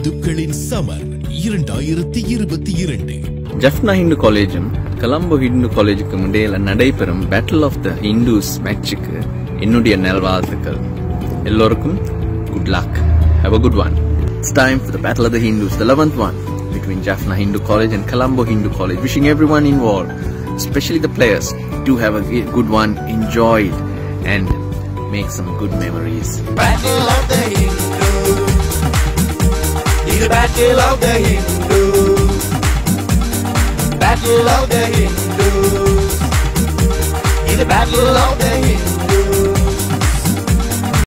இந்துக்களின் சமர் இரண்டாயிரத்தி இருபத்தி இரண்டு ஜஃப்னா ஹிந்து காலேஜும் கலம்போ ஹிந்து காலேஜுக்கும் இடையில நடைபெறும் பேட்டில் ஆஃப் த இண்டூஸ் மேட்சுக்கு என்னுடைய நல்வாழ்த்துக்கள் எல்லோருக்கும் good luck have a good one it's time for the battle of the Hindus the eleventh one between Jaffna Hindu College and Colombo Hindu College. Wishing everyone involved, especially the players, to have a good one, enjoy it, and make some good memories. Battle of the Hindus. It's the battle of the Hindus. Battle of the Hindus. It's the battle of the Hindus.